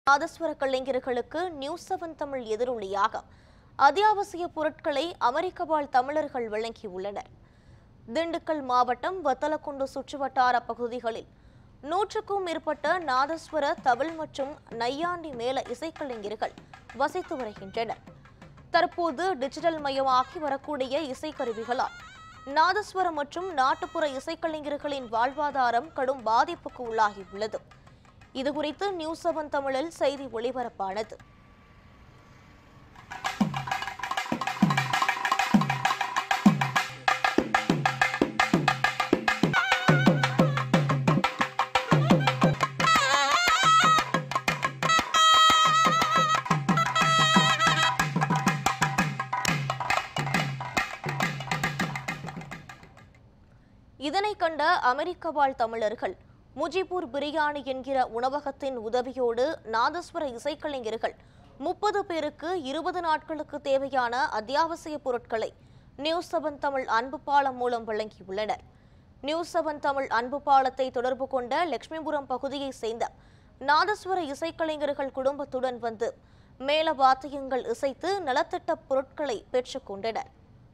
நாதஸ்வர கலைஞர்களுக்கு news seven Tamil எதிரொலியாக அத்தியாவசிய பொருட்களை அமெரிக்க வாழ் தமிழர்கள் வழங்கியுள்ளனர் திண்டுக்கல் மாவட்டம் வத்தலக்குண்டு சுற்றுவட்டார பகுதிகளில் நூற்றுக்கும் மேற்பட்ட நாதஸ்வர தவில் மற்றும் நையாண்டி மேள இசைக்கலைஞர்கள் வசித்து வருகின்றனர் தற்போது டிஜிட்டல் மயமாகி வரக்கூடிய இசைக்கருவிகளால் நாதஸ்வரம் மற்றும் நாட்டுப்புற இசைக்கலைஞர்களின் வாழ்வாதாரம் கடும் பாதிப்புக்கு உள்ளாகியுள்ளது இதுகுறித்து நியூஸ் செவன் தமிழில் செய்தி ஒளிபரப்பானது இதனை கண்ட அமெரிக்க வாழ் தமிழர்கள் முஜிபூர் பிரியாணி என்கிற உணவகத்தின் உதவியோடு நாதஸ்வர இசைக்கலைஞர்கள் முப்பது பேருக்கு இருபது நாட்களுக்கு தேவையான அத்தியாவசிய பொருட்களை நியூஸ் செவன் தமிழ் அன்பு பாலம் மூலம் வழங்கியுள்ளனர் நியூஸ் செவன் தமிழ் அன்பு பாலத்தை தொடர்பு கொண்ட லட்சுமிபுரம் பகுதியைச் சேர்ந்த நாதஸ்வர இசைக்கலைஞர்கள் குடும்பத்துடன் வந்து மேல வாத்தியங்கள் இசைத்து நலத்திட்ட பொருட்களை பெற்றுக் கொண்டனர்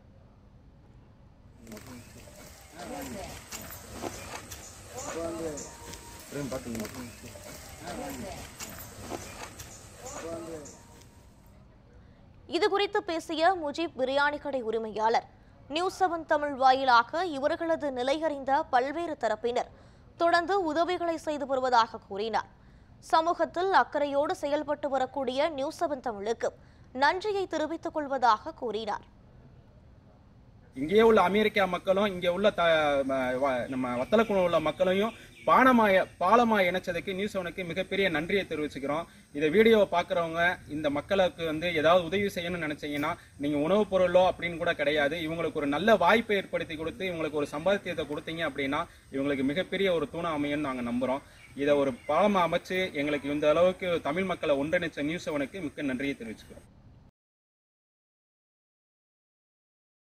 இது குறித்து பேசிய முஜீப் பிரியாணி கடை உரிமையாளர் நியூஸ் செவன் தமிழ் வாயிலாக இவர்களது நிலையறிந்த பல்வேறு தரப்பினர் தொடர்ந்து உதவிகளை செய்து வருவதாக கூறினார் சமூகத்தில் அக்கறையோடு செயல்பட்டு வரக்கூடிய நியூஸ் செவன் தமிழுக்கு நன்றியை தெரிவித்துக் கொள்வதாக கூறினார் இங்கேயே உள்ள அமெரிக்கா மக்களும் இங்கே உள்ள த ம- வ- நம்ம வத்தலக்குழு உள்ள மக்களையும் பானமாய பாலமா இணைச்சதுக்கு நியூஸ் செவனுக்கு மிகப்பெரிய நன்றியை தெரிவிச்சுக்கிறோம் இந்த வீடியோவை பார்க்குறவங்க இந்த மக்களுக்கு வந்து ஏதாவது உதவி செய்யணும்னு நினைச்சீங்கன்னா நீங்க உணவுப் பொருளோ அப்படின்னு கூட கிடையாது இவங்களுக்கு ஒரு நல்ல வாய்ப்பை ஏற்படுத்தி கொடுத்து இவங்களுக்கு ஒரு சம்பாத்தியத்தை கொடுத்தீங்க அப்படின்னா இவங்களுக்கு மிகப்பெரிய ஒரு தூணம் அமையும்னு நாங்க நம்புறோம் இதை ஒரு பாலமா அமைச்சு எங்களுக்கு இந்த அளவுக்கு தமிழ் மக்களை ஒன்றிணைச்ச நியூஸ் செவனுக்கு மிக்க நன்றியை தெரிவிச்சுக்கிறோம்